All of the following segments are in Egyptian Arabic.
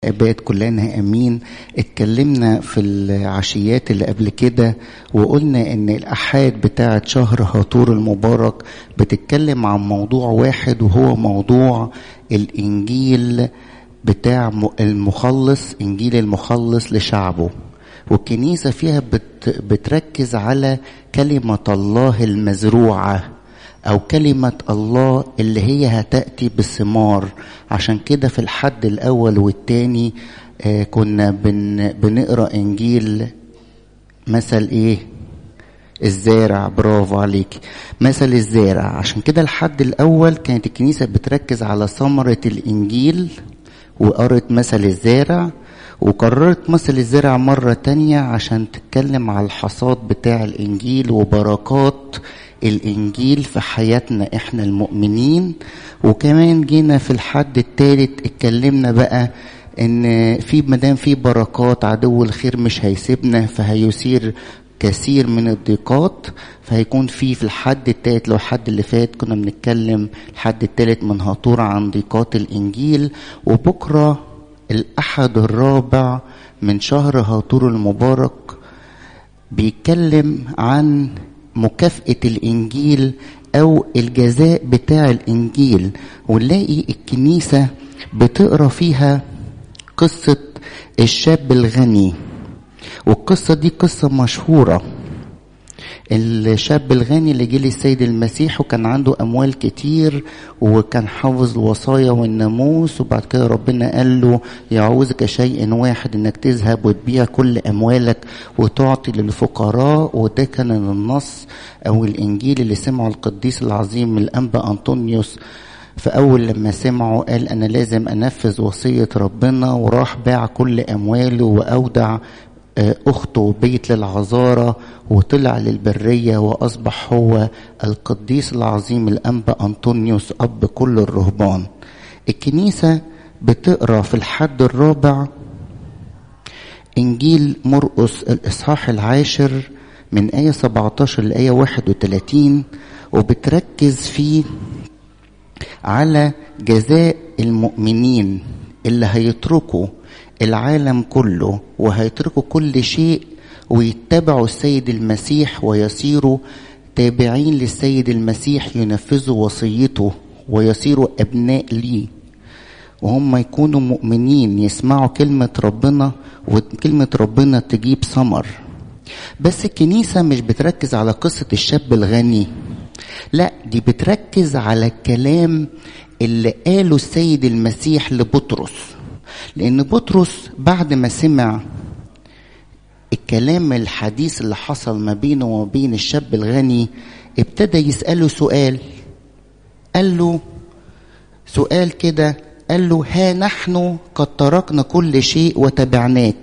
بقت كلنا امين اتكلمنا في العشيات اللي قبل كده وقلنا ان الاحاد بتاعه شهر هاطور المبارك بتتكلم عن موضوع واحد وهو موضوع الانجيل بتاع المخلص انجيل المخلص لشعبه والكنيسة فيها بت بتركز على كلمة الله المزروعة أو كلمة الله اللي هي هتأتي بالثمار عشان كده في الحد الأول والتاني آه كنا بن بنقرأ إنجيل مثل إيه الزارع برافو عليك مثل الزارع عشان كده الحد الأول كانت الكنيسة بتركز على ثمرة الإنجيل وقرت مثل الزارع وقررت مثل الزرع مرة تانية عشان تتكلم على الحصاد بتاع الإنجيل وبركات الإنجيل في حياتنا إحنا المؤمنين وكمان جينا في الحد التالت اتكلمنا بقى إن في مدام في بركات عدو الخير مش هيسيبنا فهيثير كثير من الضيقات فهيكون في في الحد التالت لو الحد اللي فات كنا بنتكلم الحد التالت من هطور عن ضيقات الإنجيل وبكرة الأحد الرابع من شهر هاطور المبارك بيتكلم عن مكافأة الإنجيل أو الجزاء بتاع الإنجيل ونلاقي الكنيسة بتقرا فيها قصة الشاب الغني والقصة دي قصة مشهورة الشاب الغني اللي جه للسيد المسيح وكان عنده اموال كتير وكان حافظ الوصايا والناموس وبعد كده ربنا قال له يعوزك شيء واحد انك تذهب وتبيع كل اموالك وتعطي للفقراء وده كان النص او الانجيل اللي سمعه القديس العظيم الانبا انطونيوس فأول لما سمعه قال أنا لازم أنفذ وصية ربنا وراح باع كل أمواله وأودع أخته بيت للعذارة وطلع للبرية وأصبح هو القديس العظيم الأنبا أنطونيوس أب كل الرهبان الكنيسة بتقرأ في الحد الرابع إنجيل مرقس الإصحاح العاشر من آية 17 لآية 31 وبتركز فيه على جزاء المؤمنين اللي هيتركوا العالم كله وهيتركوا كل شيء ويتبعوا السيد المسيح ويصيروا تابعين للسيد المسيح ينفذوا وصيته ويصيروا ابناء ليه وهم يكونوا مؤمنين يسمعوا كلمة ربنا وكلمة ربنا تجيب ثمر بس الكنيسة مش بتركز على قصة الشاب الغني لا دي بتركز على الكلام اللي قاله السيد المسيح لبطرس لأن بطرس بعد ما سمع الكلام الحديث اللي حصل ما بينه وما بين الشاب الغني ابتدى يسأله سؤال قال له سؤال كده قال له ها نحن قد تركنا كل شيء وتبعناك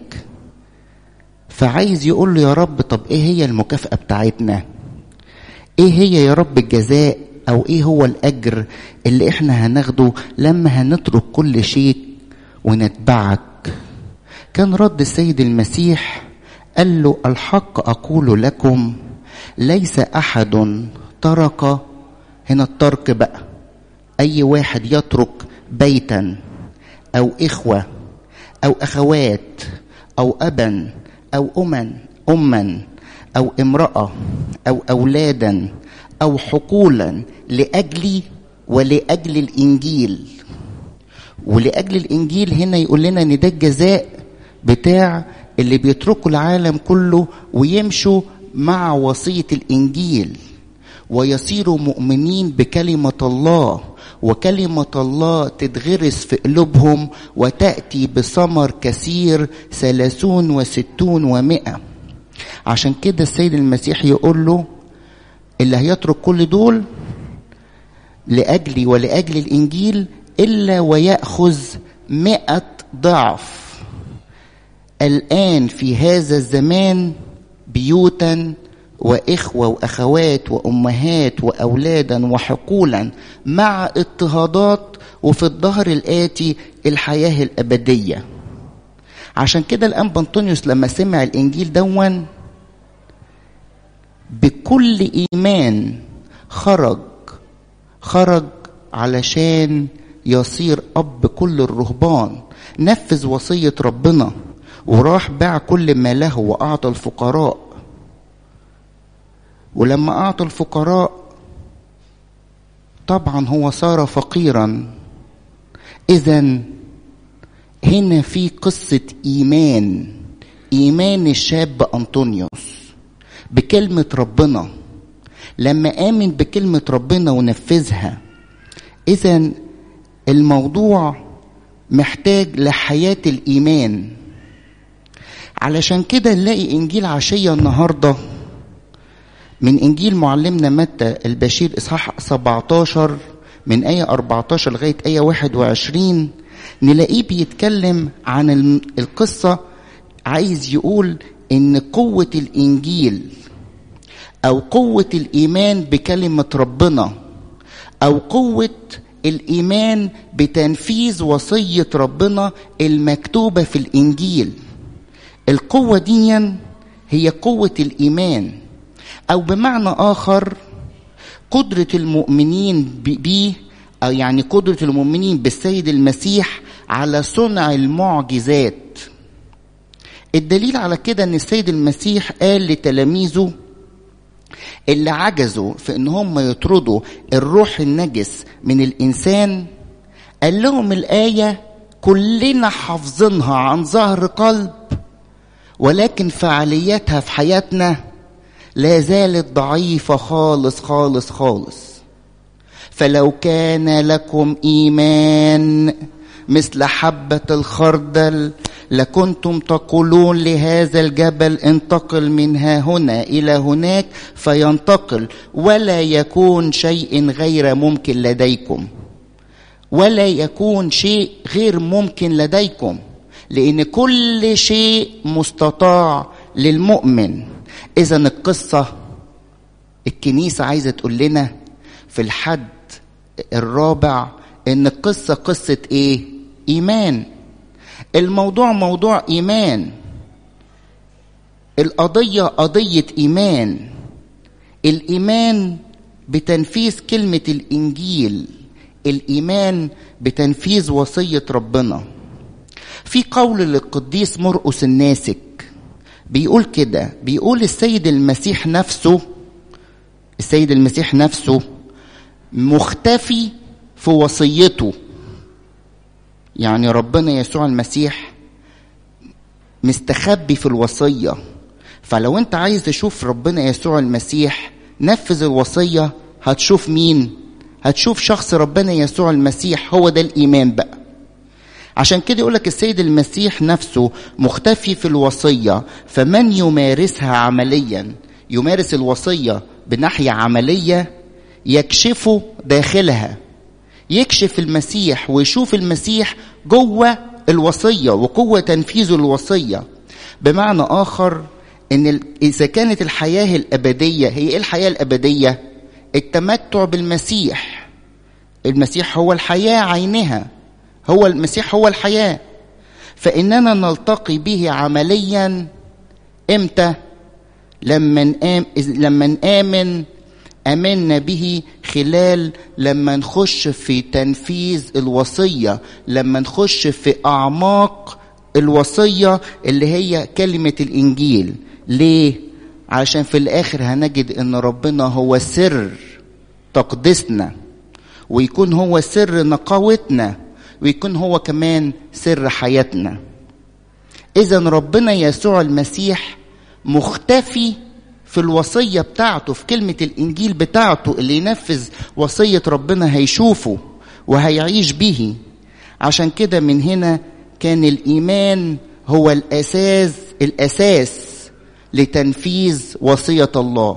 فعايز يقول له يا رب طب ايه هي المكافأة بتاعتنا ايه هي يا رب الجزاء او ايه هو الاجر اللي احنا هناخده لما هنترك كل شيء ونتبعك كان رد السيد المسيح قال له الحق اقول لكم ليس احد ترك هنا الترك بقى اي واحد يترك بيتا او اخوه او اخوات او ابا او اما اما او امراه او اولادا او حقولا لاجلي ولاجل الانجيل ولاجل الانجيل هنا يقول لنا ان ده الجزاء بتاع اللي بيتركوا العالم كله ويمشوا مع وصيه الانجيل ويصيروا مؤمنين بكلمه الله وكلمه الله تتغرس في قلوبهم وتاتي بثمر كثير ثلاثون وستون ومائه عشان كده السيد المسيح يقول له اللي هيترك كل دول لأجلي ولأجل الإنجيل إلا ويأخذ مئة ضعف الآن في هذا الزمان بيوتا وإخوة وأخوات وأمهات وأولادا وحقولا مع اضطهادات وفي الظهر الآتي الحياة الأبدية عشان كده الأنبا أنطونيوس لما سمع الإنجيل دون بكل إيمان خرج خرج علشان يصير أب كل الرهبان نفذ وصية ربنا وراح باع كل ما له وأعطى الفقراء ولما أعطى الفقراء طبعا هو صار فقيرا إذا هنا في قصة إيمان إيمان الشاب أنطونيوس بكلمة ربنا لما آمن بكلمة ربنا ونفذها إذا الموضوع محتاج لحياة الإيمان علشان كده نلاقي إنجيل عشية النهاردة من إنجيل معلمنا متى البشير إصحاح 17 من آية 14 لغاية آية 21 نلاقيه بيتكلم عن القصة عايز يقول إن قوة الإنجيل أو قوة الإيمان بكلمة ربنا أو قوة الإيمان بتنفيذ وصية ربنا المكتوبة في الإنجيل القوة دي هي قوة الإيمان أو بمعنى آخر قدرة المؤمنين بيه أو يعني قدرة المؤمنين بالسيد المسيح على صنع المعجزات الدليل على كده ان السيد المسيح قال لتلاميذه اللي عجزوا في ان هم يطردوا الروح النجس من الانسان قال لهم الايه كلنا حافظينها عن ظهر قلب ولكن فعاليتها في حياتنا لا زالت ضعيفه خالص خالص خالص فلو كان لكم ايمان مثل حبه الخردل لكنتم تقولون لهذا الجبل انتقل من ها هنا الى هناك فينتقل ولا يكون شيء غير ممكن لديكم ولا يكون شيء غير ممكن لديكم لان كل شيء مستطاع للمؤمن اذا القصه الكنيسه عايزه تقول لنا في الحد الرابع ان القصه قصه ايه ايمان الموضوع موضوع ايمان القضيه قضيه ايمان الايمان بتنفيذ كلمه الانجيل الايمان بتنفيذ وصيه ربنا في قول للقديس مرقس الناسك بيقول كده بيقول السيد المسيح نفسه السيد المسيح نفسه مختفي في وصيته يعني ربنا يسوع المسيح مستخبي في الوصية فلو انت عايز تشوف ربنا يسوع المسيح نفذ الوصية هتشوف مين هتشوف شخص ربنا يسوع المسيح هو ده الإيمان بقى عشان كده يقولك السيد المسيح نفسه مختفي في الوصية فمن يمارسها عمليا يمارس الوصية بناحية عملية يكشفه داخلها يكشف المسيح ويشوف المسيح جوه الوصية وقوة تنفيذ الوصية بمعنى آخر إن إذا كانت الحياة الأبدية هي إيه الحياة الأبدية؟ التمتع بالمسيح المسيح هو الحياة عينها هو المسيح هو الحياة فإننا نلتقي به عمليا إمتى؟ لما نآم لما نآمن آمنا به خلال لما نخش في تنفيذ الوصية لما نخش في أعماق الوصية اللي هي كلمة الإنجيل ليه؟ عشان في الآخر هنجد إن ربنا هو سر تقديسنا ويكون هو سر نقاوتنا ويكون هو كمان سر حياتنا إذا ربنا يسوع المسيح مختفي في الوصية بتاعته في كلمة الإنجيل بتاعته اللي ينفذ وصية ربنا هيشوفه وهيعيش به عشان كده من هنا كان الإيمان هو الأساس الأساس لتنفيذ وصية الله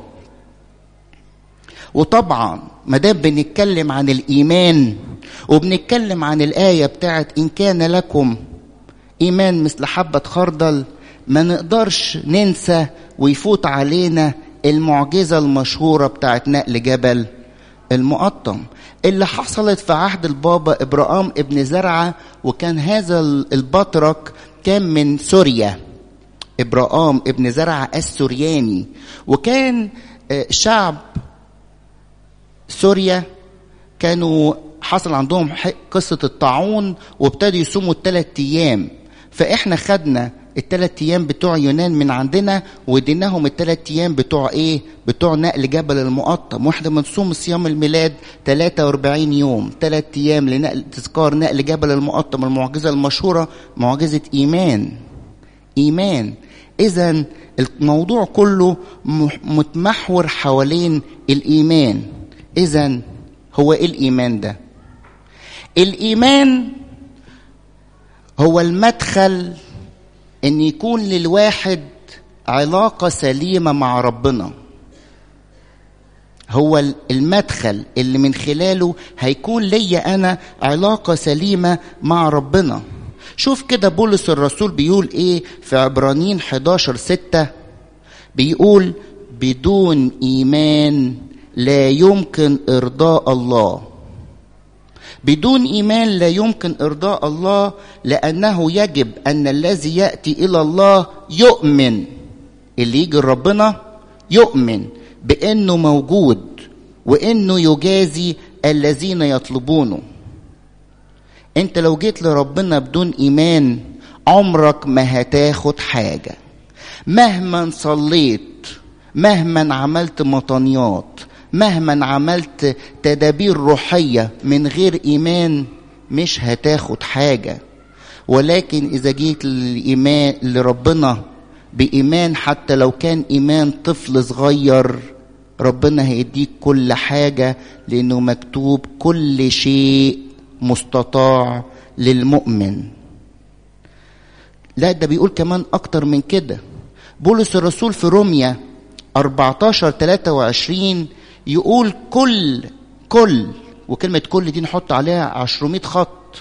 وطبعا ما دام بنتكلم عن الإيمان وبنتكلم عن الآية بتاعت إن كان لكم إيمان مثل حبة خردل ما نقدرش ننسى ويفوت علينا المعجزة المشهورة بتاعت نقل جبل المقطم اللي حصلت في عهد البابا إبراهام ابن زرعة وكان هذا البطرك كان من سوريا إبراهام ابن زرعة السورياني وكان شعب سوريا كانوا حصل عندهم قصة الطاعون وابتدوا يصوموا الثلاث أيام فإحنا خدنا الثلاث أيام بتوع يونان من عندنا وديناهم الثلاث أيام بتوع إيه؟ بتوع نقل جبل المقطم وإحنا بنصوم صيام الميلاد 43 يوم ثلاث أيام لنقل تذكار نقل جبل المقطم المعجزة المشهورة معجزة إيمان إيمان إذا الموضوع كله متمحور حوالين الإيمان إذا هو إيه الإيمان ده؟ الإيمان هو المدخل ان يكون للواحد علاقة سليمة مع ربنا هو المدخل اللي من خلاله هيكون ليا انا علاقة سليمة مع ربنا شوف كده بولس الرسول بيقول ايه في عبرانيين 11 6 بيقول بدون ايمان لا يمكن ارضاء الله بدون ايمان لا يمكن ارضاء الله لانه يجب ان الذي ياتي الى الله يؤمن اللي يجي لربنا يؤمن بانه موجود وانه يجازي الذين يطلبونه انت لو جيت لربنا بدون ايمان عمرك ما هتاخد حاجه مهما صليت مهما عملت مطنيات مهما عملت تدابير روحيه من غير ايمان مش هتاخد حاجه ولكن اذا جيت للايمان لربنا بايمان حتى لو كان ايمان طفل صغير ربنا هيديك كل حاجه لانه مكتوب كل شيء مستطاع للمؤمن لا ده بيقول كمان اكتر من كده بولس الرسول في روميا 14 23 يقول كل كل وكلمة كل دي نحط عليها 200 خط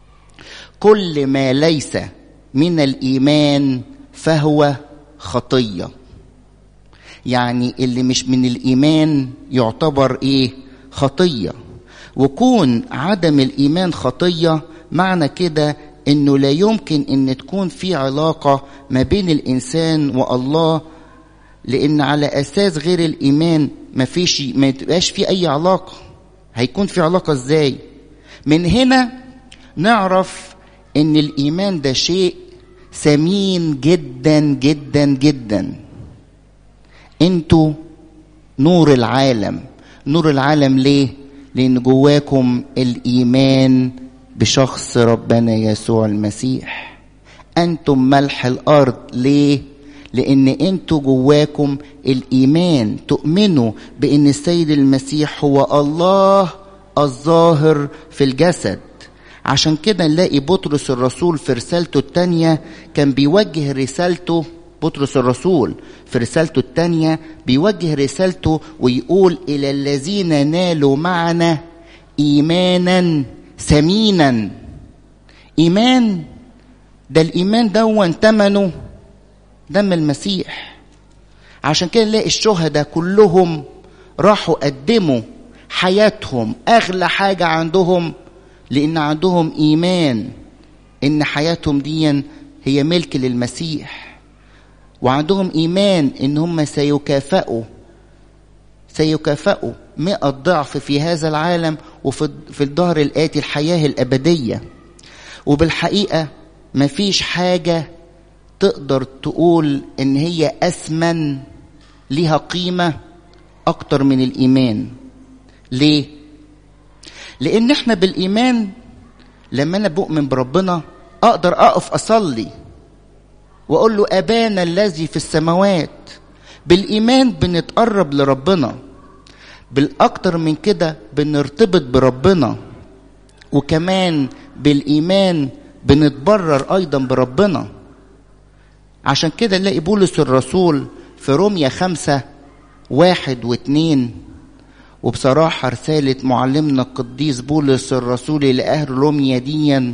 كل ما ليس من الإيمان فهو خطية يعني اللي مش من الإيمان يعتبر إيه خطية وكون عدم الإيمان خطية معنى كده إنه لا يمكن إن تكون في علاقة ما بين الإنسان والله لأن على أساس غير الإيمان ما فيش ما تبقاش في أي علاقة هيكون في علاقة إزاي من هنا نعرف إن الإيمان ده شيء ثمين جدا جدا جدا انتوا نور العالم نور العالم ليه لان جواكم الايمان بشخص ربنا يسوع المسيح انتم ملح الارض ليه لان انتوا جواكم الايمان تؤمنوا بان السيد المسيح هو الله الظاهر في الجسد عشان كده نلاقي بطرس الرسول في رسالته الثانية كان بيوجه رسالته بطرس الرسول في رسالته الثانية بيوجه رسالته ويقول إلى الذين نالوا معنا إيمانا ثمينا إيمان ده الإيمان ده ثمنه دم المسيح عشان كده نلاقي الشهداء كلهم راحوا قدموا حياتهم أغلى حاجة عندهم لأن عندهم إيمان إن حياتهم دي هي ملك للمسيح وعندهم إيمان إن هم سيكافئوا سيكافئوا مئة ضعف في هذا العالم وفي في الظهر الآتي الحياة الأبدية وبالحقيقة مفيش حاجة تقدر تقول إن هي أثمن ليها قيمة أكتر من الإيمان ليه؟ لان احنا بالايمان لما انا بؤمن بربنا اقدر اقف اصلي واقول له ابانا الذي في السماوات بالايمان بنتقرب لربنا بالاكتر من كده بنرتبط بربنا وكمان بالايمان بنتبرر ايضا بربنا عشان كده نلاقي بولس الرسول في روميا خمسة واحد واثنين وبصراحة رسالة معلمنا القديس بولس الرسول لأهل روميا ديا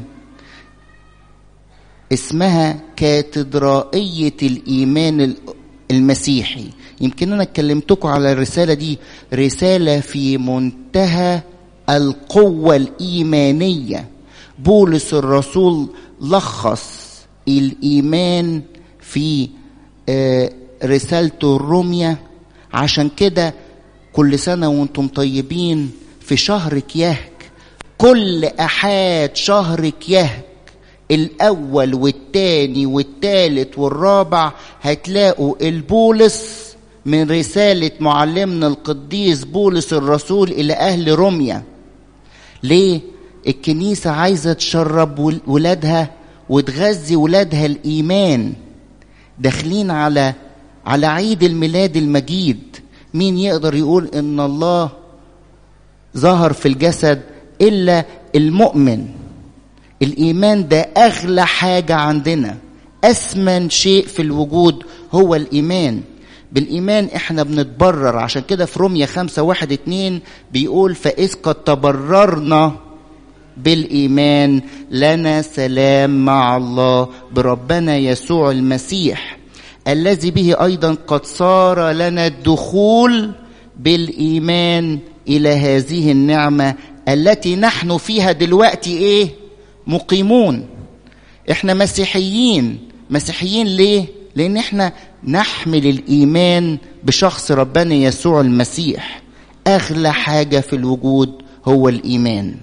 اسمها كاتدرائية الإيمان المسيحي يمكن أنا كلمتكم على الرسالة دي رسالة في منتهى القوة الإيمانية بولس الرسول لخص الإيمان في رسالته الرومية عشان كده كل سنة وانتم طيبين في شهر كيهك كل أحد شهر كيهك الأول والتاني والتالت والرابع هتلاقوا البولس من رسالة معلمنا القديس بولس الرسول إلى أهل روميا ليه؟ الكنيسة عايزة تشرب ولادها وتغذي ولادها الإيمان داخلين على على عيد الميلاد المجيد مين يقدر يقول إن الله ظهر في الجسد إلا المؤمن الإيمان ده أغلى حاجة عندنا أثمن شيء في الوجود هو الإيمان بالإيمان إحنا بنتبرر عشان كده في رومية خمسة واحد اتنين بيقول فإذ قد تبررنا بالإيمان لنا سلام مع الله بربنا يسوع المسيح الذي به أيضا قد صار لنا الدخول بالإيمان إلى هذه النعمة التي نحن فيها دلوقتي إيه؟ مقيمون إحنا مسيحيين مسيحيين ليه؟ لأن إحنا نحمل الإيمان بشخص ربنا يسوع المسيح أغلى حاجة في الوجود هو الإيمان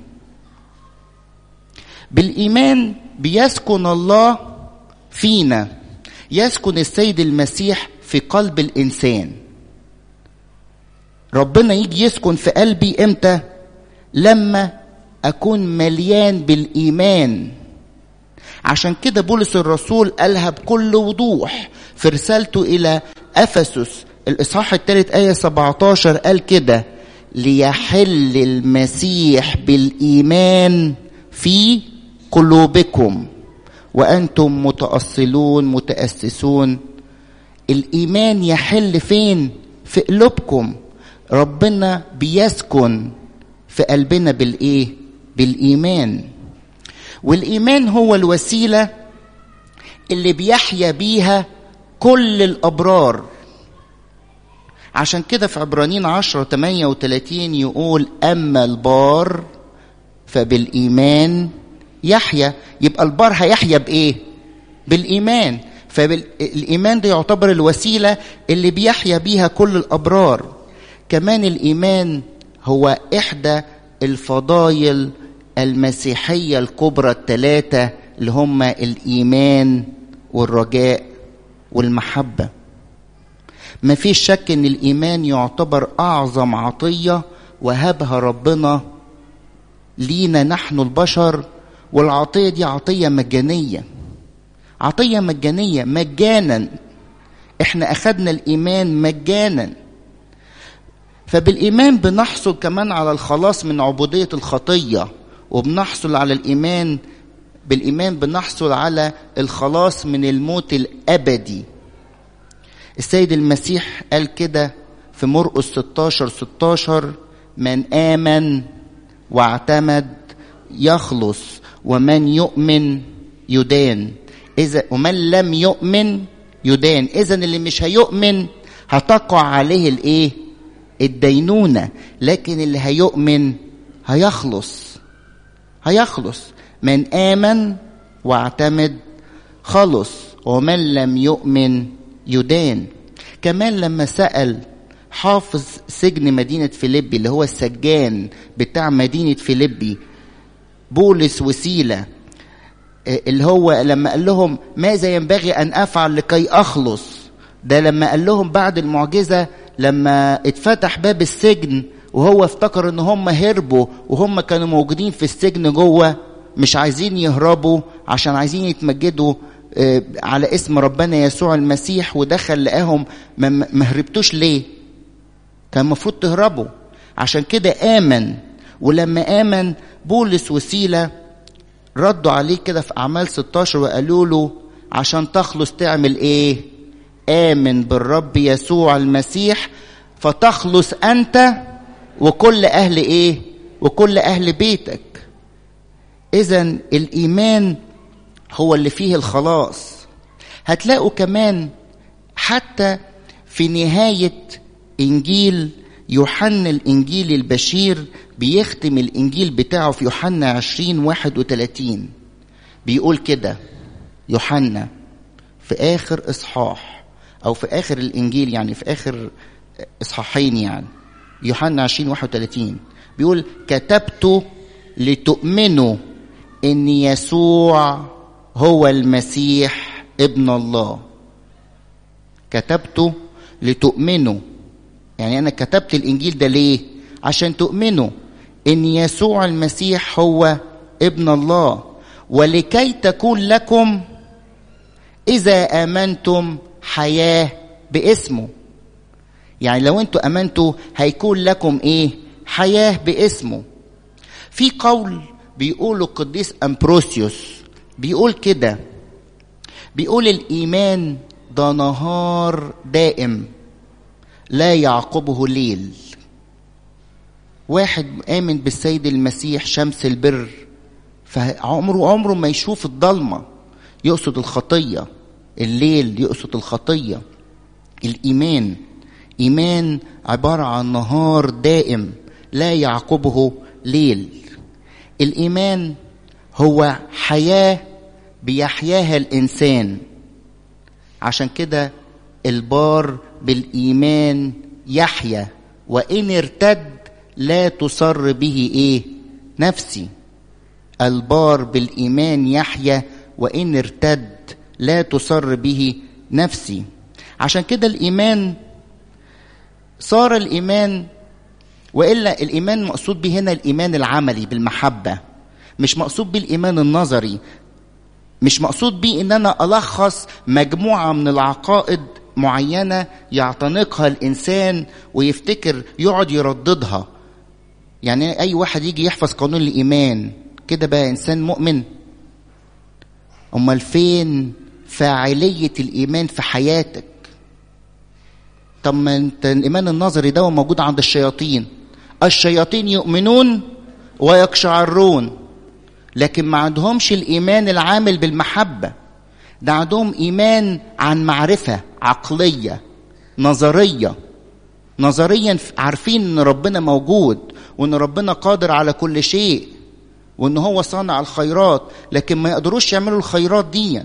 بالإيمان بيسكن الله فينا يسكن السيد المسيح في قلب الإنسان ربنا يجي يسكن في قلبي إمتى لما أكون مليان بالإيمان عشان كده بولس الرسول قالها بكل وضوح في رسالته إلى أفسس الإصحاح الثالث آية 17 قال كده ليحل المسيح بالإيمان في قلوبكم وأنتم متأصلون متأسسون الإيمان يحل فين؟ في قلوبكم ربنا بيسكن في قلبنا بالإيه؟ بالإيمان والإيمان هو الوسيلة اللي بيحيا بيها كل الأبرار عشان كده في عبرانيين 10 38 يقول أما البار فبالإيمان يحيا يبقى البار هيحيا بإيه؟ بالإيمان فالإيمان ده يعتبر الوسيلة اللي بيحيا بيها كل الأبرار كمان الإيمان هو إحدى الفضائل المسيحية الكبرى الثلاثة اللي هم الإيمان والرجاء والمحبة ما فيش شك ان الإيمان يعتبر أعظم عطية وهبها ربنا لينا نحن البشر والعطية دي عطية مجانية عطية مجانية مجانا احنا أخدنا الإيمان مجانا فبالإيمان بنحصل كمان على الخلاص من عبودية الخطية وبنحصل على الإيمان بالإيمان بنحصل على الخلاص من الموت الأبدي السيد المسيح قال كده في مرقس 16 16 من آمن واعتمد يخلص ومن يؤمن يدان إذا ومن لم يؤمن يدان إذا اللي مش هيؤمن هتقع عليه الإيه؟ الدينونة لكن اللي هيؤمن هيخلص هيخلص من آمن واعتمد خلص ومن لم يؤمن يدان كمان لما سأل حافظ سجن مدينة فيليبي اللي هو السجان بتاع مدينة فيليبي بولس وسيلة اللي هو لما قال لهم ماذا ينبغي أن أفعل لكي أخلص ده لما قال لهم بعد المعجزة لما اتفتح باب السجن وهو افتكر ان هم هربوا وهم كانوا موجودين في السجن جوه مش عايزين يهربوا عشان عايزين يتمجدوا على اسم ربنا يسوع المسيح ودخل لقاهم ما هربتوش ليه كان المفروض تهربوا عشان كده آمن ولما آمن بولس وسيلة ردوا عليه كده في أعمال 16 وقالوا له عشان تخلص تعمل إيه؟ آمن بالرب يسوع المسيح فتخلص أنت وكل أهل إيه؟ وكل أهل بيتك. إذا الإيمان هو اللي فيه الخلاص. هتلاقوا كمان حتى في نهاية إنجيل يوحنا الإنجيل البشير بيختم الإنجيل بتاعه في يوحنا 20 31 بيقول كده يوحنا في آخر إصحاح أو في آخر الإنجيل يعني في آخر إصحاحين يعني يوحنا 20 31 بيقول كتبت لتؤمنوا ان يسوع هو المسيح ابن الله كتبته لتؤمنوا يعني انا كتبت الانجيل ده ليه عشان تؤمنوا ان يسوع المسيح هو ابن الله ولكي تكون لكم اذا امنتم حياه باسمه يعني لو انتوا امنتوا هيكون لكم ايه حياه باسمه في قول بيقوله القديس امبروسيوس بيقول كده بيقول الايمان ده نهار دائم لا يعقبه ليل واحد آمن بالسيد المسيح شمس البر فعمره عمره ما يشوف الضلمة يقصد الخطية الليل يقصد الخطية الإيمان إيمان عبارة عن نهار دائم لا يعقبه ليل الإيمان هو حياة بيحياها الإنسان عشان كده البار بالإيمان يحيا وإن ارتد لا تصر به إيه نفسي البار بالإيمان يحيا وإن ارتد لا تصر به نفسي عشان كده الإيمان صار الإيمان وإلا الإيمان مقصود به هنا الإيمان العملي بالمحبة مش مقصود به الإيمان النظري مش مقصود بيه ان انا الخص مجموعه من العقائد معينه يعتنقها الانسان ويفتكر يقعد يرددها يعني اي واحد يجي يحفظ قانون الايمان كده بقى انسان مؤمن امال فين فاعليه الايمان في حياتك طب ما انت الايمان النظري ده موجود عند الشياطين الشياطين يؤمنون ويقشعرون لكن ما عندهمش الايمان العامل بالمحبه ده عندهم ايمان عن معرفه عقليه نظريه نظريا عارفين ان ربنا موجود وان ربنا قادر على كل شيء وان هو صانع الخيرات لكن ما يقدروش يعملوا الخيرات دي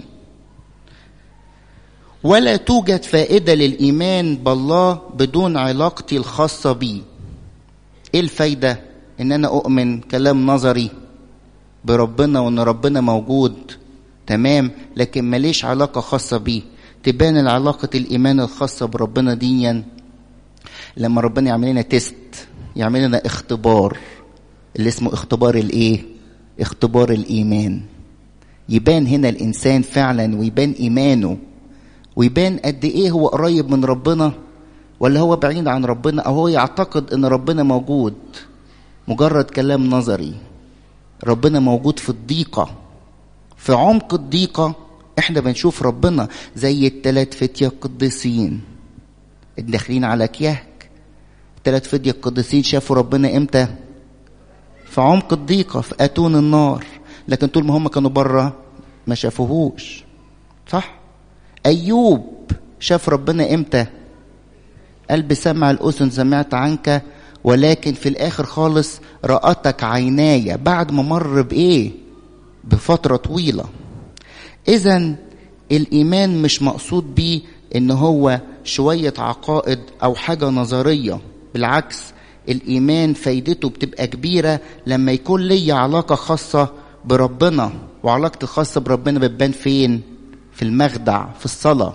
ولا توجد فائده للايمان بالله بدون علاقتي الخاصه بيه ايه الفايده ان انا اؤمن كلام نظري بربنا وان ربنا موجود تمام لكن ماليش علاقه خاصه بيه تبان العلاقه الايمان الخاصه بربنا ديا لما ربنا يعمل لنا تيست يعمل لنا اختبار اللي اسمه اختبار الايه اختبار الايمان يبان هنا الانسان فعلا ويبان ايمانه ويبان قد ايه هو قريب من ربنا ولا هو بعيد عن ربنا او هو يعتقد ان ربنا موجود مجرد كلام نظري ربنا موجود في الضيقه في عمق الضيقه احنا بنشوف ربنا زي التلات فتية القديسين الداخلين على كيهك التلات فتية القديسين شافوا ربنا امتى في عمق الضيقة في أتون النار لكن طول ما هم كانوا بره ما شافوهوش صح أيوب شاف ربنا امتى قلب سمع الأذن سمعت عنك ولكن في الآخر خالص رأتك عيناي بعد ما مر بإيه بفترة طويلة إذا الإيمان مش مقصود بيه إن هو شوية عقائد أو حاجة نظرية بالعكس الإيمان فايدته بتبقى كبيرة لما يكون لي علاقة خاصة بربنا وعلاقتي الخاصة بربنا بتبان فين؟ في المخدع في الصلاة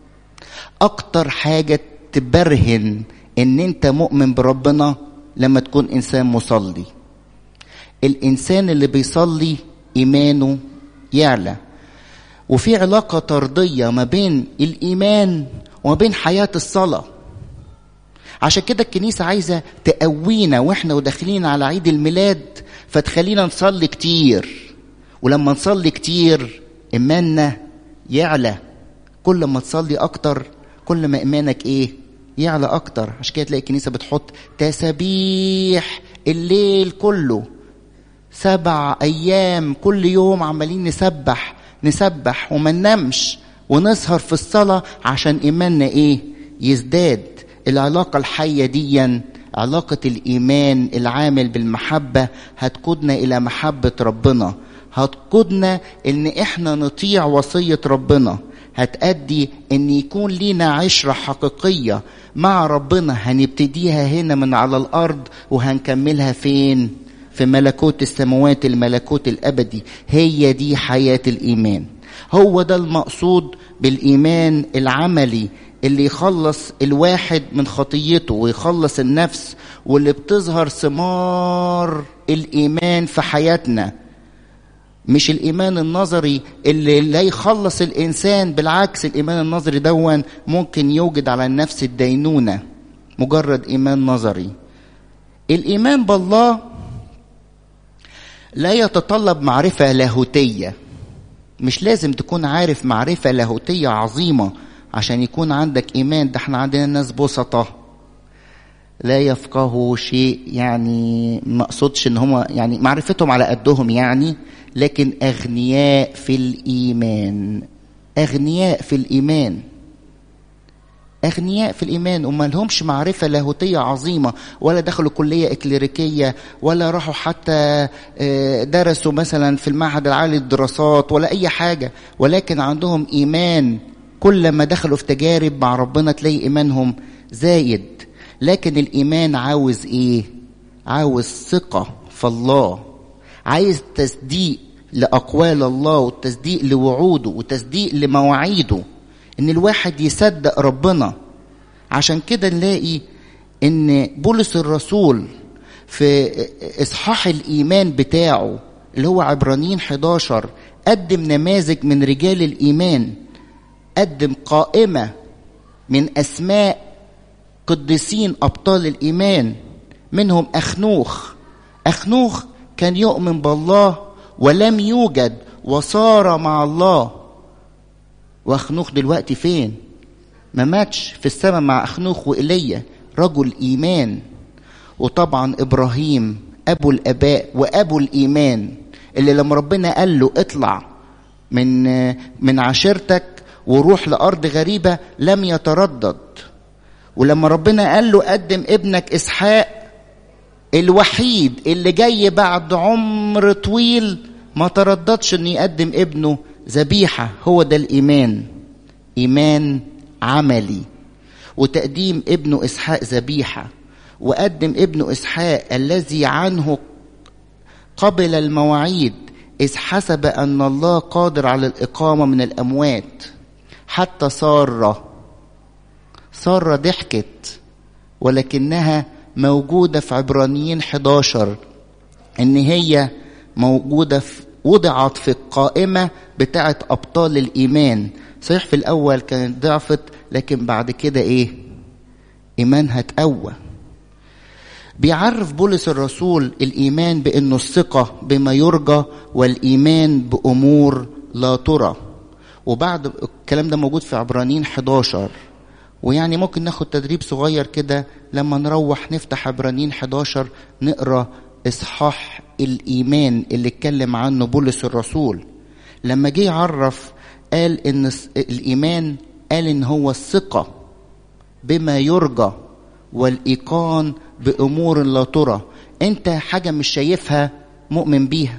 أكتر حاجة تبرهن إن أنت مؤمن بربنا لما تكون إنسان مصلي الإنسان اللي بيصلي إيمانه يعلى وفي علاقة طردية ما بين الإيمان وما بين حياة الصلاة عشان كده الكنيسة عايزة تقوينا واحنا وداخلين على عيد الميلاد فتخلينا نصلي كتير ولما نصلي كتير إيماننا يعلى كل ما تصلي أكتر كل ما إيمانك إيه يعلى أكتر عشان كده تلاقي الكنيسة بتحط تسابيح الليل كله سبع أيام كل يوم عمالين نسبح نسبح وما ننامش ونسهر في الصلاة عشان إيماننا إيه يزداد العلاقة الحية ديا علاقة الإيمان العامل بالمحبة هتقودنا إلى محبة ربنا هتقودنا إن إحنا نطيع وصية ربنا هتأدي إن يكون لينا عشرة حقيقية مع ربنا هنبتديها هنا من على الأرض وهنكملها فين؟ في ملكوت السماوات الملكوت الابدي هي دي حياه الايمان هو ده المقصود بالايمان العملي اللي يخلص الواحد من خطيته ويخلص النفس واللي بتظهر ثمار الايمان في حياتنا مش الايمان النظري اللي لا يخلص الانسان بالعكس الايمان النظري دون ممكن يوجد على النفس الدينونه مجرد ايمان نظري الايمان بالله لا يتطلب معرفه لاهوتيه مش لازم تكون عارف معرفه لاهوتيه عظيمه عشان يكون عندك ايمان ده احنا عندنا ناس بسطة لا يفقهوا شيء يعني ما اقصدش ان هم يعني معرفتهم على قدهم يعني لكن اغنياء في الايمان اغنياء في الايمان اغنياء في الايمان وما لهمش معرفه لاهوتيه عظيمه ولا دخلوا كليه اكليريكيه ولا راحوا حتى درسوا مثلا في المعهد العالي للدراسات ولا اي حاجه ولكن عندهم ايمان كل ما دخلوا في تجارب مع ربنا تلاقي ايمانهم زايد لكن الايمان عاوز ايه عاوز ثقه في الله عايز تصديق لاقوال الله والتصديق لوعوده وتصديق لمواعيده ان الواحد يصدق ربنا عشان كده نلاقي ان بولس الرسول في اصحاح الايمان بتاعه اللي هو عبرانيين 11 قدم نماذج من رجال الايمان قدم قائمه من اسماء قديسين ابطال الايمان منهم اخنوخ اخنوخ كان يؤمن بالله ولم يوجد وصار مع الله واخنوخ دلوقتي فين ما ماتش في السماء مع اخنوخ وايليا رجل ايمان وطبعا ابراهيم ابو الاباء وابو الايمان اللي لما ربنا قال له اطلع من من عشيرتك وروح لارض غريبه لم يتردد ولما ربنا قال له قدم ابنك اسحاق الوحيد اللي جاي بعد عمر طويل ما ترددش ان يقدم ابنه ذبيحه هو ده الايمان ايمان عملي وتقديم ابنه اسحاق ذبيحه وقدم ابنه اسحاق الذي عنه قبل المواعيد اذ حسب ان الله قادر على الاقامه من الاموات حتى ساره ساره ضحكت ولكنها موجوده في عبرانيين 11 ان هي موجوده في وضعت في القائمه بتاعه ابطال الايمان صحيح في الاول كانت ضعفت لكن بعد كده ايه ايمانها تقوى بيعرف بولس الرسول الايمان بانه الثقه بما يرجى والايمان بامور لا ترى وبعد الكلام ده موجود في عبرانيين 11 ويعني ممكن ناخد تدريب صغير كده لما نروح نفتح عبرانيين 11 نقرا اصحاح الايمان اللي اتكلم عنه بولس الرسول لما جه يعرف قال ان الايمان قال ان هو الثقه بما يرجى والايقان بامور لا ترى انت حاجه مش شايفها مؤمن بيها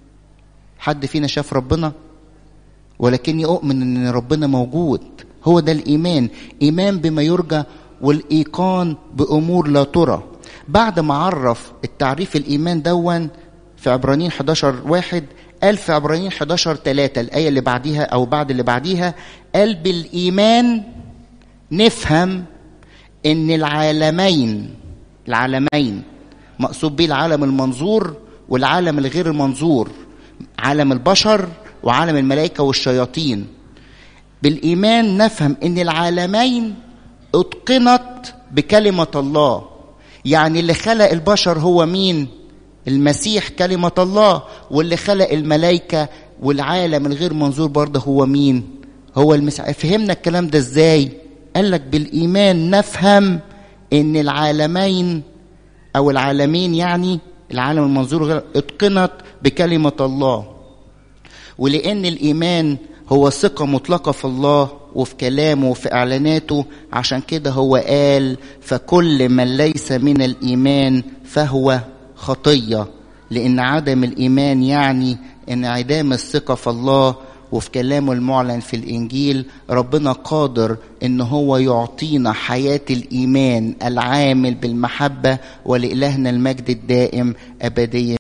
حد فينا شاف ربنا ولكني اؤمن ان ربنا موجود هو ده الايمان ايمان بما يرجى والايقان بامور لا ترى بعد ما عرف التعريف الايمان دون في عبرانيين 11 واحد قال في عبرانيين 11 3 الآية اللي بعديها أو بعد اللي بعديها قال بالإيمان نفهم إن العالمين العالمين مقصود بيه العالم المنظور والعالم الغير المنظور عالم البشر وعالم الملائكة والشياطين بالإيمان نفهم إن العالمين اتقنت بكلمة الله يعني اللي خلق البشر هو مين؟ المسيح كلمة الله واللي خلق الملائكة والعالم الغير منظور برضه هو مين؟ هو المسيح فهمنا الكلام ده ازاي؟ قال لك بالإيمان نفهم إن العالمين أو العالمين يعني العالم المنظور غير اتقنت بكلمة الله ولأن الإيمان هو ثقة مطلقة في الله وفي كلامه وفي إعلاناته عشان كده هو قال فكل من ليس من الإيمان فهو خطيه لان عدم الايمان يعني انعدام الثقه في الله وفي كلامه المعلن في الانجيل ربنا قادر ان هو يعطينا حياه الايمان العامل بالمحبه ولالهنا المجد الدائم ابديا